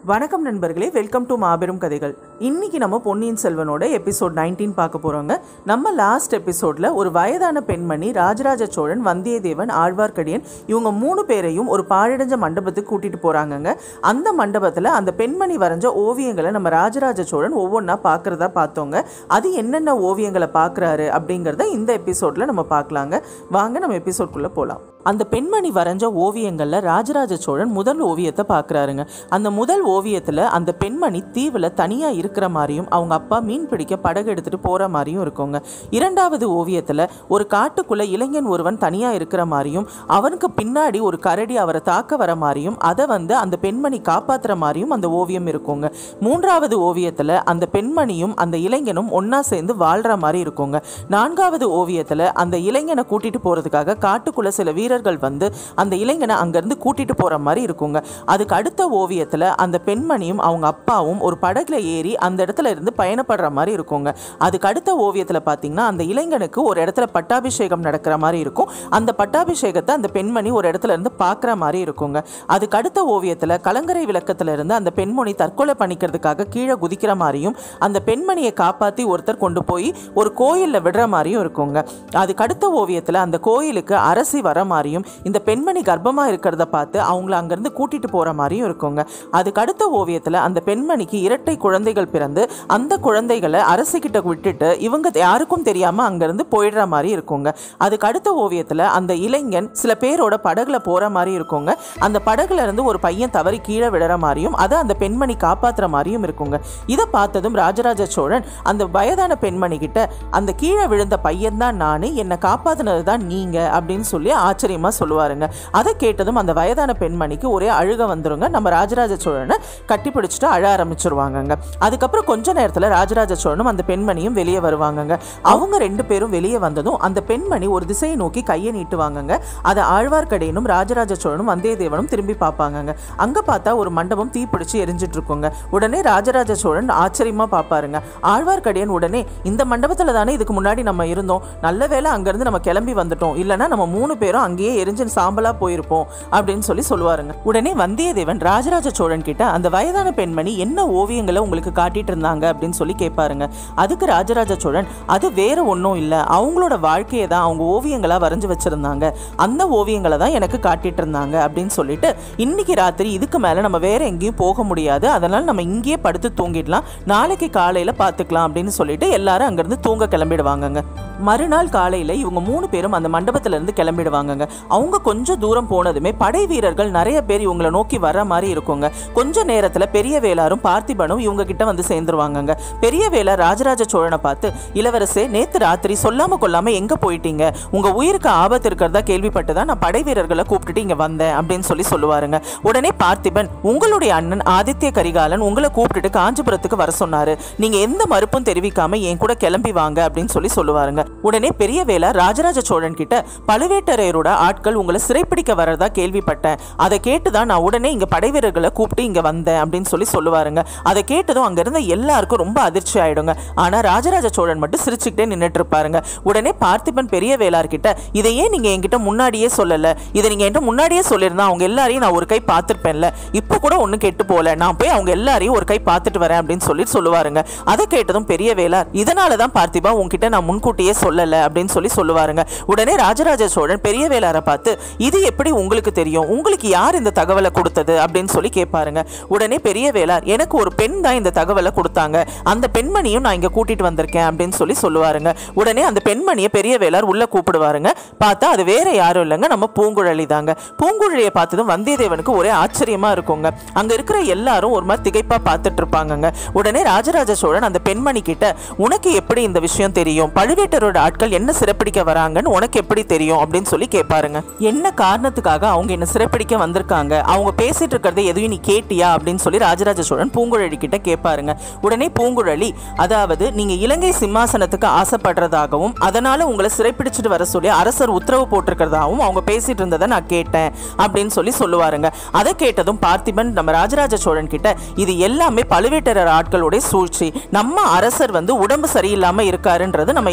வணக்கம் நண்பர்களே welcome to மாபெரும் கதைகள் இன்னைக்கு நம்ம பொன்னியின் செல்வனோட எபிசோட் 19 பார்க்க போறோங்க நம்ம லாஸ்ட் எபிசோட்ல ஒரு வயதான பெண்மணி ராஜராஜ சோழன் வந்தியத்தேவன் ஆழ்வார்க்கடியன் இவங்க மூணு பேரையும் ஒரு பாழடைஞ்ச மண்டபத்துக்கு கூட்டிட்டு போறாங்கங்க அந்த மண்டபத்துல அந்த பெண்மணி வரைஞ்ச ஓவியங்களை நம்ம ராஜராஜ சோழன் ஒவ்வொன்றா பார்க்கறதா பார்த்தோங்க அது என்னென்ன ஓவியங்களை பார்க்கறாரு அப்படிங்கிறத இந்த எபிசோட்ல நம்ம பார்க்கலாங்க வாங்க நம்ம எபிசோட்குள்ள போகலாம் அந்த பெண்மணி வரைஞ்ச ஓவியங்களில் ராஜராஜ சோழன் முதல் ஓவியத்தை பார்க்குறாருங்க அந்த முதல் ஓவியத்தில் அந்த பெண்மணி தீவில் தனியாக இருக்கிற மாதிரியும் அவங்க அப்பா மீன் பிடிக்க படகு எடுத்துகிட்டு போகிற மாதிரியும் இருக்குங்க இரண்டாவது ஓவியத்தில் ஒரு காட்டுக்குள்ளே இளைஞன் ஒருவன் தனியாக இருக்கிற மாதிரியும் அவனுக்கு பின்னாடி ஒரு கரடி அவரை தாக்க வர மாதிரியும் அதை வந்து அந்த பெண்மணி காப்பாற்றுற மாதிரியும் அந்த ஓவியம் இருக்குங்க மூன்றாவது ஓவியத்தில் அந்த பெண்மணியும் அந்த இளைஞனும் ஒன்றா சேர்ந்து வாழ்கிற மாதிரி இருக்குங்க நான்காவது ஓவியத்தில் அந்த இளைஞனை கூட்டிகிட்டு போகிறதுக்காக காட்டுக்குள்ளே சில வீரர்கள் வந்து அந்த இளைஞனை அங்கேருந்து கூட்டிகிட்டு போகிற மாதிரி இருக்குங்க அதுக்கு அடுத்த ஓவியத்தில் அந்த பெண்மணியும் அவங்க அப்பாவும் ஒரு படகுல ஏறி அந்த இடத்துல இருந்து பயணப்படுற மாதிரி இருக்குங்க அதுக்கு அடுத்த ஓவியத்தில் பார்த்தீங்கன்னா அந்த இளைஞனுக்கு ஒரு இடத்துல பட்டாபிஷேகம் நடக்கிற மாதிரி இருக்கும் அந்த பட்டாபிஷேகத்தை அந்த பெண்மணி ஒரு இடத்துல இருந்து பார்க்குற மாதிரி இருக்குங்க அதுக்கு அடுத்த ஓவியத்தில் கலங்கரை விளக்கத்துல இருந்து அந்த பெண்மணி தற்கொலை பண்ணிக்கிறதுக்காக கீழே குதிக்கிற மாதிரியும் அந்த பெண்மணியை காப்பாற்றி ஒருத்தர் கொண்டு போய் ஒரு கோயிலில் விடுற மாதிரியும் இருக்குங்க அதுக்கு அடுத்த ஓவியத்தில் அந்த கோயிலுக்கு அரசி வர மாதிரியும் இந்த பெண்மணி கர்ப்பமாக இருக்கிறத பார்த்து அவங்கள அங்கேருந்து கூட்டிட்டு போகிற மாதிரியும் இருக்குங்க அதுக்கு அடுத்த ஓவியத்தில் அந்த பெண்மணிக்கு இரட்டை குழந்தைகள் பிறந்து அந்த குழந்தைகளை அரசிக்கிட்ட விட்டுட்டு இவங்க யாருக்கும் தெரியாமல் அங்கேருந்து போயிடுற மாதிரி இருக்குங்க அதுக்கு அடுத்த ஓவியத்தில் அந்த இளைஞன் சில பேரோட படகுல போகிற மாதிரி இருக்குங்க அந்த படகுல இருந்து ஒரு பையன் தவறி கீழே விடுற மாதிரியும் அதை அந்த பெண்மணி காப்பாற்றுற மாதிரியும் இருக்குங்க இதை பார்த்ததும் ராஜராஜ சோழன் அந்த வயதான பெண்மணி கிட்ட அந்த கீழே விழுந்த பையன் தான் நான் என்னை காப்பாற்றினது தான் நீங்கள் அப்படின்னு சொல்லி ஆச்சரியமாக சொல்லுவாருங்க அதை கேட்டதும் அந்த வயதான பெண்மணிக்கு ஒரே அழுக வந்துருங்க நம்ம ராஜராஜ சோழனை கட்டி பிடிச்சிட்டு அழ ஆரம்பிச்சிருவாங்கங்க அதுக்கப்புறம் கொஞ்ச நேரத்தில் ராஜராஜ சோழனும் அந்த பெண்மணியும் வெளியே வருவாங்கங்க அவங்க ரெண்டு பேரும் வெளியே வந்ததும் அந்த பெண்மணி ஒரு திசையை நோக்கி கையை நீட்டுவாங்கங்க அதை ஆழ்வார்க்கடையனும் ராஜராஜ சோழனும் வந்தியத்தேவனும் திரும்பி பார்ப்பாங்கங்க அங்கே பார்த்தா ஒரு மண்டபம் தீப்பிடிச்சு எரிஞ்சிட்டு இருக்குங்க உடனே ராஜராஜ சோழன் ஆச்சரியமா பார்ப்பாருங்க ஆழ்வார்க்கடியன் உடனே இந்த மண்டபத்தில் தானே இதுக்கு முன்னாடி நம்ம இருந்தோம் நல்ல வேளை அங்கேருந்து நம்ம கிளம்பி வந்துட்டோம் இல்லைன்னா நம்ம மூணு பேரும் அங்கேயே எரிஞ்சு சாம்பலா போயிருப்போம் அப்படின்னு சொல்லி சொல்லுவாருங்க உடனே வந்தியத்தேவன் ராஜராஜ சோழன் கிட்ட அந்த வயதான பெண்மணி என்ன ஓவியங்களை உங்களுக்கு காட்டிட்டு இருந்தாங்க அப்படின்னு சொல்லி கேட்பாருங்க அதுக்கு ராஜராஜ சோழன் அது வேற ஒன்றும் இல்லை அவங்களோட வாழ்க்கையை தான் அவங்க ஓவியங்களா வரைஞ்சு வச்சிருந்தாங்க அந்த ஓவியங்களை தான் எனக்கு காட்டிட்டு இருந்தாங்க அப்படின்னு சொல்லிட்டு இன்னைக்கு ராத்திரி இதுக்கு மேல நம்ம வேற எங்கேயும் போக முடியாது அதனால நம்ம இங்கேயே படுத்து தூங்கிடலாம் நாளைக்கு காலையில பார்த்துக்கலாம் அப்படின்னு சொல்லிட்டு எல்லாரும் அங்கிருந்து தூங்க கிளம்பிடுவாங்கங்க மறுநாள் காலையில இவங்க மூணு பேரும் அந்த மண்டபத்துல இருந்து கிளம்பிடுவாங்கங்க அவங்க கொஞ்சம் தூரம் போனதுமே படை வீரர்கள் நிறைய பேர் இவங்களை நோக்கி வர மாதிரி இருக்குங்க கொஞ்ச நேரத்துல பெரிய வேளாரும் பார்த்திபனும் இவங்க கிட்ட வந்து சேர்ந்துருவாங்கங்க பெரிய வேளார் ராஜராஜ சோழனை பார்த்து இளவரசே நேத்து ராத்திரி சொல்லாம கொள்ளாம எங்க போயிட்டீங்க உங்க உயிருக்கு ஆபத்து இருக்கிறதா கேள்விப்பட்டு தான் நான் படை வீரர்களை கூப்பிட்டுட்டு இங்க வந்தேன் அப்படின்னு சொல்லி சொல்லுவாருங்க உடனே பார்த்திபன் உங்களுடைய அண்ணன் ஆதித்ய கரிகாலன் உங்களை கூப்பிட்டுட்டு காஞ்சிபுரத்துக்கு வர சொன்னாரு நீங்க எந்த மறுப்பும் தெரிவிக்காம என் கூட கிளம்பி வாங்க அப்படின்னு சொல்லி சொல்லுவாருங்க உடனே பெரிய வேளா ராஜராஜ சோழன் கிட்ட பழுவேட்டரையரோட ஆட்கள் உங்களை சிறைப்பிடிக்க வரதா கேள்விப்பட்டேன் அதை கேட்டு தான் நான் உடனே இங்க படை வீரர்களை கூப்பிட்டு இங்க வந்தேன் அப்படின்னு சொல்லி சொல்லுவாருங்க அதை கேட்டதும் அங்க இருந்த எல்லாருக்கும் ரொம்ப அதிர்ச்சி ஆயிடுங்க ஆனா ராஜராஜ சோழன் மட்டும் சிரிச்சுக்கிட்டே நின்றுட்டு இருப்பாருங்க உடனே பார்த்திபன் பெரிய வேளார் கிட்ட இதை ஏன் நீங்க என்கிட்ட முன்னாடியே சொல்லல இதை நீங்க என்கிட்ட முன்னாடியே சொல்லியிருந்தா அவங்க எல்லாரையும் நான் ஒரு கை பார்த்துருப்பேன்ல இப்போ கூட ஒன்றும் கெட்டு போல நான் போய் அவங்க எல்லாரையும் ஒரு கை பார்த்துட்டு வரேன் அப்படின்னு சொல்லி சொல்லுவாருங்க அதை கேட்டதும் பெரிய வேளார் இதனால தான் பார்த்திபா உங்ககிட்ட நான் முன்கூட்டியே சொல்லல அப்படின்னு சொல்லி சொல்லுவாருங்க உடனே ராஜராஜ சோழன் பெரிய வேளாரை பார்த்து இது எப்படி உங்களுக்கு தெரியும் உங்களுக்கு யார் இந்த தகவலை கொடுத்தது அப்படின்னு சொல்லி கேட்பாருங்க உடனே பெரிய வேளார் எனக்கு ஒரு பெண் தான் இந்த தகவலை கொடுத்தாங்க அந்த பெண்மணியும் நான் இங்க கூட்டிட்டு வந்திருக்கேன் அப்படின்னு சொல்லி சொல்லுவாருங்க உடனே அந்த பெண்மணியை பெரிய வேளார் உள்ள கூப்பிடுவாருங்க பார்த்தா அது வேற யாரும் இல்லைங்க நம்ம பூங்குழலி தாங்க பூங்குழலியை பார்த்ததும் வந்தியத்தேவனுக்கு ஒரே ஆச்சரியமா இருக்குங்க அங்க இருக்கிற எல்லாரும் ஒரு மாதிரி திகைப்பா பார்த்துட்டு இருப்பாங்கங்க உடனே ராஜராஜ சோழன் அந்த பெண்மணி கிட்ட உனக்கு எப்படி இந்த விஷயம் தெரியும் பழுவேட்டரோட ஆட்கள் என்ன சிறப்பிடிக்க வராங்கன்னு உனக்கு எப்படி தெரியும் அப்படின்னு சொல்லி கேட்பாருங்க என்ன காரணத்துக்காக அவங்க என்ன சிறைப்பிடிக்க வந்திருக்காங்க அவங்க பேசிட்டு இருக்கிறத எதையும் நீ கேட்டியா அப்படின்னு சொல்லி ராஜராஜ சோழன் பூங்குழலி கிட்ட கேட்பாருங்க உடனே பூங்குழலி அதாவது நீங்க இலங்கை சிம்மாசனத்துக்கு ஆசைப்படுறதாகவும் அதனால உங்களை சிறைப்பிடிச்சிட்டு வர சொல்லி அரசர் உத்தரவு போட்டிருக்கிறதாகவும் அவங்க பேசிட்டு இருந்ததை நான் கேட்டேன் அப்படின்னு சொல்லி சொல்லுவாருங்க அதை கேட்டதும் பார்த்திபன் நம்ம ராஜராஜ சோழன் கிட்ட இது எல்லாமே பழுவேட்டரர் ஆட்களுடைய சூழ்ச்சி நம்ம அரசர் வந்து உடம்பு சரியில்லாம இருக்காருன்றது நம்ம எல்லாருக்குமே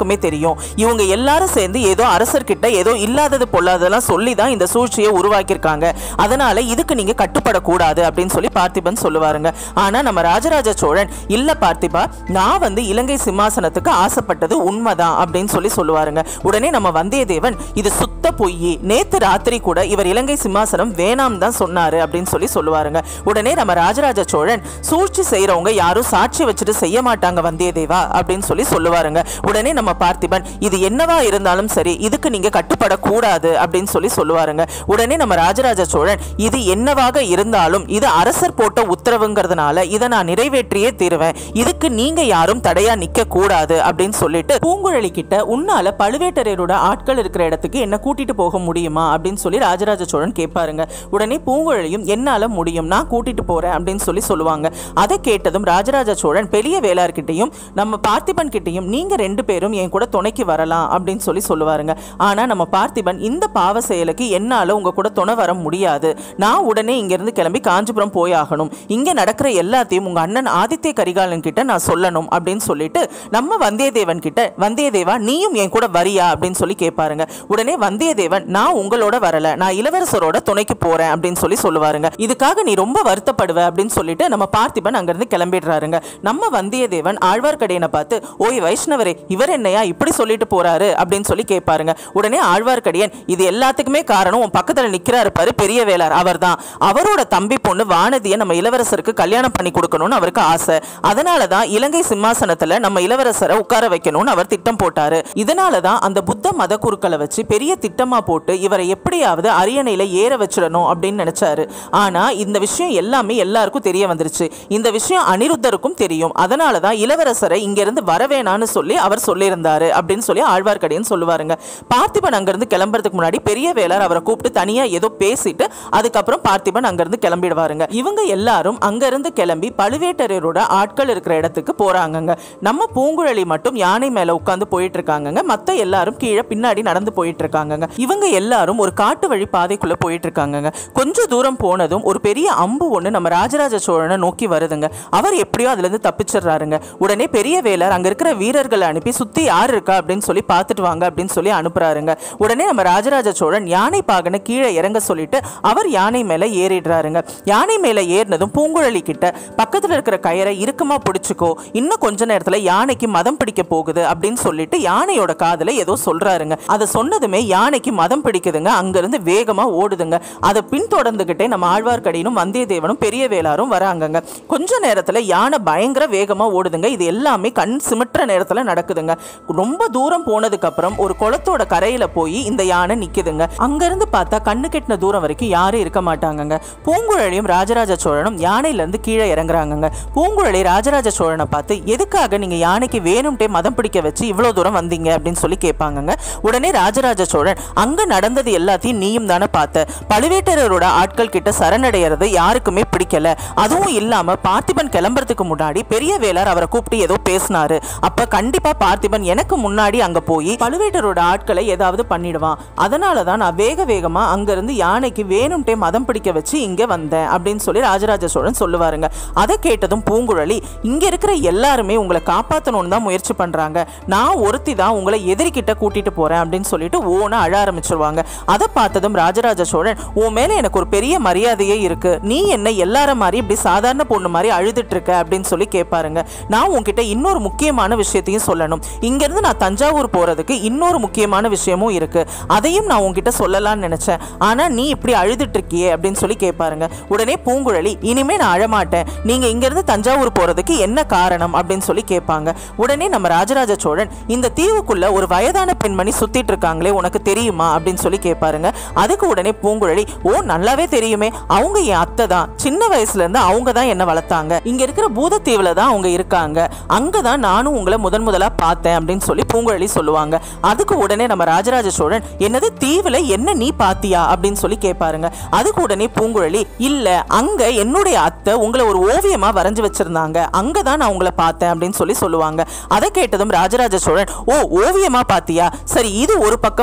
எல்லாருக்குமே தெரியும் இவங்க எல்லாரும் சேர்ந்து ஏதோ அரசர்கிட்ட ஏதோ இல்லாதது பொல்லாததெல்லாம் சொல்லி தான் இந்த சூழ்ச்சியை உருவாக்கியிருக்காங்க அதனால இதுக்கு நீங்க கட்டுப்படக்கூடாது அப்படின்னு சொல்லி பார்த்திபன் சொல்லுவாருங்க ஆனா நம்ம ராஜராஜ சோழன் இல்ல பார்த்திபா நான் வந்து இலங்கை சிம்மாசனத்துக்கு ஆசைப்பட்டது உண்மைதான் அப்படின்னு சொல்லி சொல்லுவாருங்க உடனே நம்ம வந்தியத்தேவன் இது சுத்த பொய் நேத்து ராத்திரி கூட இவர் இலங்கை சிம்மாசனம் வேணாம் தான் சொன்னாரு அப்படின்னு சொல்லி சொல்லுவாருங்க உடனே நம்ம ராஜராஜ சோழன் சூழ்ச்சி செய்யறவங்க யாரும் சாட்சி வச்சுட்டு செய்ய மாட்டாங்க வந்தியத்தேவா அப்படின்னு சொல்லி சொல்லுவாருங்க உடனே நம்ம பார்த்திபன் இது என்னவா இருந்தாலும் சரி இதுக்கு நீங்க கட்டுப்படக்கூடாது அப்படின்னு சொல்லி சொல்லுவாருங்க உடனே நம்ம ராஜராஜ சோழன் இது என்னவாக இருந்தாலும் இது அரசர் போட்ட உத்தரவுங்கிறதுனால இதை நான் நிறைவேற்றியே தீருவேன் இதுக்கு நீங்க யாரும் தடையா நிக்க கூடாது அப்படின்னு சொல்லிட்டு பூங்குழலி கிட்ட உன்னால பழுவேட்டரையரோட ஆட்கள் இருக்கிற இடத்துக்கு என்ன கூட்டிட்டு போக முடியுமா அப்படின்னு சொல்லி ராஜராஜ சோழன் கேட்பாருங்க உடனே பூங்குழலியும் என்னால முடியும் நான் கூட்டிட்டு போறேன் அப்படின்னு சொல்லி சொல்லுவாங்க அதை கேட்டதும் ராஜராஜ சோழன் பெரிய வேளார்கிட்டையும் நம்ம பார்த்திபன் கிட்டையும் நீங்க ரெண்டு பேரும் என் கூட துணைக்கு வரலாம் அப்படின்னு சொல்லி சொல்லுவாருங்க ஆனா நம்ம பார்த்திபன் இந்த பாவ செயலுக்கு என்னால உங்க கூட துணை வர முடியாது நான் உடனே இங்க இருந்து கிளம்பி காஞ்சிபுரம் போயாகணும் இங்க நடக்கிற எல்லாத்தையும் உங்க அண்ணன் ஆதித்ய கரிகாலன் கிட்ட நான் சொல்லணும் அப்படின்னு சொல்லிட்டு நம்ம வந்தியத்தேவன் கிட்ட வந்தியத்தேவா நீயும் என் கூட வரியா அப்படின்னு சொல்லி கேட்பாருங்க உடனே வந்தியத்தேவன் நான் உங்களோட வரல நான் இளவரசரோட துணைக்கு போறேன் அப்படின்னு சொல்லி சொல்லுவாருங்க இதுக்காக நீ ரொம்ப வருத்தப்படுவ அப்படின்னு சொல்லிட்டு நம்ம பார்த்திபன் அங்கிருந்து கிளம்பிடுறாருங்க நம்ம வந்தியத்தேவன் ஆழ்வார்க்கடியனை பார்த்து ஓய் வைஷ்ணவரே இவர் என்னையா இப்படி சொல்லிட்டு போறாரு அப்படின்னு சொல்லி கேட்பாருங்க உடனே ஆழ்வார்க்கடியன் இது எல்லாத்துக்குமே காரணம் உன் பக்கத்துல நிக்கிறாரு பாரு பெரிய வேளார் அவர்தான் அவரோட தம்பி பொண்ணு வானதியை நம்ம இளவரசருக்கு கல்யாணம் பண்ணி கொடுக்கணும்னு அவருக்கு ஆசை அதனால தான் இலங்கை சிம்மாசனத்துல நம்ம இளவரசரை உட்கார வைக்கணும்னு அவர் திட்டம் போட்டாரு இதனால தான் அந்த புத்த மத குருக்களை வச்சு பெரிய திட்டமா போட்டு இவரை எப்படியாவது அரியணையில ஏற வச்சிடணும் அப்படின்னு நினைச்சாரு ஆனா இந்த விஷயம் எல்லாமே எல்லாருக்கும் தெரிய வந்துருச்சு இந்த விஷயம் அனிருத்தருக்கும் தெரியும் அதனால தான் இளவரசரை இங்கிருந்து வரவேணான்னு சொல்லி அவர் சொல்லியிருந்தாரு அப்படின்னு சொல்லி ஆழ்வார்க்கடியன் சொல்லுவாருங்க பார்த்திபன் அங்கிருந்து கிளம்புறதுக்கு முன்னாடி பெரிய வேளார் அவரை கூப்பிட்டு தனியா ஏதோ பேசிட்டு அதுக்கப்புறம் பார்த்திபன் அங்கிருந்து கிளம்பிடுவாருங்க இவங்க எல்லாரும் அங்கிருந்து கிளம்பி பழுவேட்டரையரோட ஆட்கள் இருக்கிற இடத்துக்கு போறாங்கங்க நம்ம பூங்குழலி மட்டும் யானை மேல உட்காந்து போயிட்டு இருக்காங்கங்க மத்த எல்லாரும் கீழே பின்னாடி நடந்து போயிட்டு இருக்காங்கங்க இவங்க எல்லாரும் ஒரு காட்டு வழி பாதைக்குள்ள போயிட்டு இருக்காங்கங்க கொஞ்சம் தூரம் போனதும் ஒரு பெரிய அம்பு ஒண்ணு நம்ம ராஜராஜ சோழனை நோக்கி வருதுங்க அவர் எப்படியோ அதுல இருந்து தப்பிச்சிடுறாருங்க உடனே பெரிய வேலர் அங்க இருக்கிற வீரர்களை அனுப்பி சுத்தி யார் இருக்கா அப்படின்னு சொல்லி பார்த்துட்டு வாங்க அப்படின்னு சொல்லி அனுப்புறாருங்க உடனே நம்ம ராஜராஜ சோழன் யானை பாகனை கீழே இறங்க சொல்லிட்டு அவர் யானை மேல ஏறிடுறாருங்க யானை மேல ஏறினதும் பூங்குழலி கிட்ட பக்கத்துல இருக்கிற கயரை இறுக்கமா பிடிச்சுக்கோ இன்னும் கொஞ்ச நேரத்துல யானைக்கு மதம் பிடிக்க போகுது அப்படின்னு சொல்லிட்டு யானையோட காதுல ஏதோ சொல்றாருங்க அதை சொன்னதுமே யானைக்கு மதம் பிடிக்குதுங்க அங்கிருந்து வேகமா ஓடுதுங்க அதை பின்தொடர்ந்துகிட்டே நம்ம ஆழ்வார்க்கடியனும் வந்தியத்தேவனும் பெரிய வேளாரும் வராங்கங்க கொஞ்ச நேரத்துல யானை பயங்கர வேகமா ஓடுதுங்க இது எல்லாமே கண் சிமிட்டுற நேரத்துல நடக்குதுங்க ரொம்ப தூரம் போனதுக்கு அப்புறம் ஒரு குளத்தோட கரையில போய் இந்த யானை நிக்குதுங்க அங்கிருந்து பார்த்தா கண்ணு கெட்டின தூரம் வரைக்கும் யாரும் இருக்க மாட்டாங்கங்க பூங்குழலியும் ராஜராஜ சோழனும் யானையில இருந்து கீழே இறங்குறாங்கங்க பூங்குழலி ராஜராஜ சோழனை பார்த்து எதுக்காக நீங்க யானைக்கு வேணும்ட்டே மதம் பிடிக்க வச்சு இவ்வளவு தூரம் வந்தீங்க அப்படின்னு சொல்லி கேட்பாங்கங்க உடனே ராஜராஜ சோழன் அங்க நடந்தது எல்லாத்தையும் நீயும் தானே பார்த்த பழுவேட்டரரோட ஆட்கள் கிட்ட சரணடைகிறது யாருக்குமே பிடிக்கல அதுவும் இல்லாம பார்த்திபன் கிளம்புறதுக்கு முன்னாடி பெரிய வேளார் அவரை கூப்பிட்டு ஏதோ பேசினாரு அப்ப கண்டிப்பா பார்த்திபன் எனக்கு முன்னாடி அங்க போய் பழுவேட்டரோட ஆட்களை ஏதாவது பண்ணிடுவான் அதனால தான் நான் வேக வேகமா அங்கிருந்து யானைக்கு வேணும்ட்டே மதம் பிடிக்க வச்சு இங்க வந்தேன் அப்படின்னு சொல்லி ராஜராஜ சோழன் சொல்லுவாருங்க அதை கேட்டதும் பூங்குழலி இங்க இருக்கிற எல்லாருமே உங்களை காப்பாத்தணும்னு தான் முயற்சி பண்றாங்க நான் ஒருத்தி தான் உங்களை எதிரிக்கிட்ட கூட்டிட்டு போறேன் அப்படின்னு சொல்லிட்டு ஓன அழ ஆரம்பிச்சிருவாங்க அதை பார்த்ததும் ராஜராஜ சோழன் உன் மேல எனக்கு ஒரு பெரிய மரியாதையே இருக்கு நீ என்ன எல்லார மாதிரி இப்படி சாதாரண பொண்ணு மாதிரி அழுதுட்டு இருக்க அப்படின்னு சொல்லி கேட்பாருங்க நான் உன்கிட்ட இன்னொரு முக்கியமான விஷயத்தையும் சொல்லணும் இங்க இருந்து நான் தஞ்சாவூர் போறதுக்கு இன்னொரு முக்கியமான விஷயமும் இருக்கு அதையும் நான் உன்கிட்ட சொல்லலாம்னு நினைச்சேன் ஆனா நீ இப்படி அழுதுட்டு இருக்கியே அப்படின்னு சொல்லி கேட்பாருங்க உடனே பூங்குழலி இனிமே நான் அழமாட்டேன் நீங்க இங்க இருந்து தஞ்சாவூர் போறதுக்கு என்ன காரணம் அப்படின்னு சொல்லி கேட்பாங்க உடனே நம்ம ராஜராஜ சோழன் இந்த தீவுக்குள்ள ஒரு வயதான பெண்மணி சுத்திட்டு இருக்காங்களே உனக்கு தெரியுமா அப்படின்னு சொல்லி கேட்பாருங்க அதுக்கு உடனே பூங்குழலி ஓ நல்லாவே தெரியுமே அவங்க என் அத்தை தான் சின்ன வயசுல இருந்து அவங்க தான் என்ன வளர்த்தாங்க இங்க இருக்கிற பூதத்தீவுல தான் அவங்க இருக்காங்க அங்கதான் நானும் உங்களை முதன் முதலா பார்த்தேன் அப்படின்னு சொல்லி பூங்குழலி சொல்லுவாங்க அதுக்கு உடனே நம்ம ராஜராஜ சோழன் என்னது தீவுல என்ன நீ பாத்தியா அப்படின்னு சொல்லி கேட்பாருங்க அதுக்கு உடனே பூங்குழலி இல்ல அங்க என்னுடைய அத்தை உங்களை ஒரு ஓவியமா வரைஞ்சு வச்சிருந்தாங்க அங்கதான் நான் உங்களை பார்த்தேன் அப்படின்னு சொல்லி சொல்லுவாங்க அதை கேட்டதும் ராஜராஜ சோழன் ஓ ஓவியமா பாத்தியா சரி இது ஒரு பக்கம் இருக்கட்டும்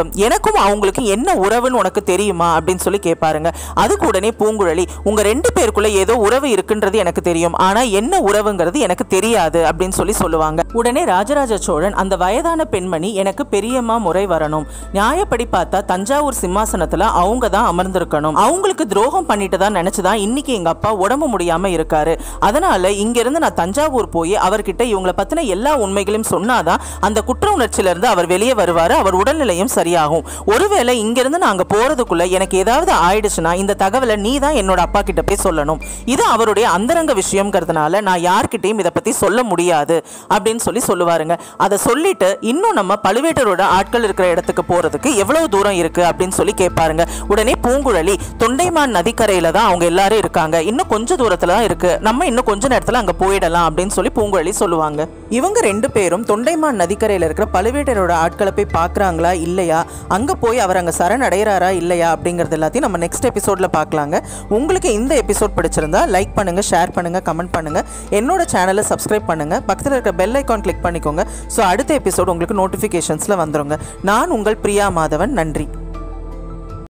எனக்கும் அவங்களுக்கும் என்ன உறவுன்னு உனக்கு தெரியுமா அப்படின்னு சொல்லி கேட்பாருங்க அதுக்கு உடனே பூங்குழலி உங்க ரெண்டு பேருக்குள்ள ஏதோ உறவு இருக்குன்றது எனக்கு தெரியும் ஆனா என்ன உறவுங்கிறது எனக்கு தெரியாது அப்படின்னு சொல்லி சொல்லுவாங்க உடனே ராஜராஜ சோழன் அந்த வயதான பெண்மணி எனக்கு பெரியம்மா முறை வரணும் நியாயப்படி பார்த்தா தஞ்சாவூர் சிம்மாசனத்துல அவங்க தான் அமர்ந்திருக்கணும் அவங்களுக்கு துரோகம் பண்ணிட்டு தான் நினைச்சுதான் இன்னைக்கு எங்க அப்பா உடம்பு முடியாம இருக்காரு அதனால இங்க இருந்து நான் தஞ்சாவூர் போய் அவர்கிட்ட இவங்களை பத்தின எல்லா உண்மைகளையும் சொன்னாதான் அந்த குற்ற உணர்ச்சியில இருந்து அவர் வெளியே வருவாரு அவர் உடல்நிலையும் சரியாகும் ஒருவேளை இங்க இருந்து நான் அங்க போறதுக்குள்ள எனக்கு ஏதாவது ஆயிடுச்சுன்னா இந்த தகவலை நீ தான் என்னோட அப்பா கிட்ட போய் சொல்லணும் இது அவருடைய அந்தரங்க விஷயம்ங்கிறதுனால நான் யார்கிட்டயும் இதை பத்தி சொல்ல முடியாது அப்படின்னு சொல்லி சொல்லுவாருங்க அதை சொல்லிட்டு இன்னும் நம்ம பழுவேட்டரோட ஆட்கள் இருக்கிற இடத்துக்கு போறதுக்கு எவ்வளவு தூரம் இருக்கு அப்படின்னு சொல்லி கேட்பாருங்க உடனே பூங்குழலி தொண்டைமான் நதிக்கரையில தான் அவங்க எல்லாரும் இருக்காங்க இன்னும் கொஞ்ச தூரத்துல தான் இருக்கு நம்ம இன்னும் கொஞ்ச நேரத்துல அங்க போயிடலாம் அப்படின்னு சொல்லி பூங்குழலி சொல்லுவாங்க இவங்க ரெண்டு பேரும் தொண்டைமான் நதிக்கரையில இருக்கிற பழுவேட்டரோட ஆட்களை போய் பார்க்கறாங்களா இல்லையா அங்க போய் அவர் அங்க சரணடைகிறாரா இல்லையா அப்படிங்கறது எல்லாத்தையும் நம்ம நெக்ஸ்ட் எபிசோட்ல பார்க்கலாங்க உங்களுக்கு இந்த எபிசோட் பிடிச்சிருந்தா லைக் பண்ணுங்க ஷேர் பண்ணுங்க கமெண்ட் பண்ணுங்க என்னோட சேனலை சப்ஸ்கிரைப் பண்ணுங்க பக்கத்தில் இருக்க பெல் ஐக்கான் கிளிக் பண்ணிக்கோங்க ஸோ அடுத்த எபிசோட் உங்களுக்கு நோட்டிஃபிகேஷன்ஸில் வந்துருங்க நான் உங்கள் பிரியா மாதவன் நன்றி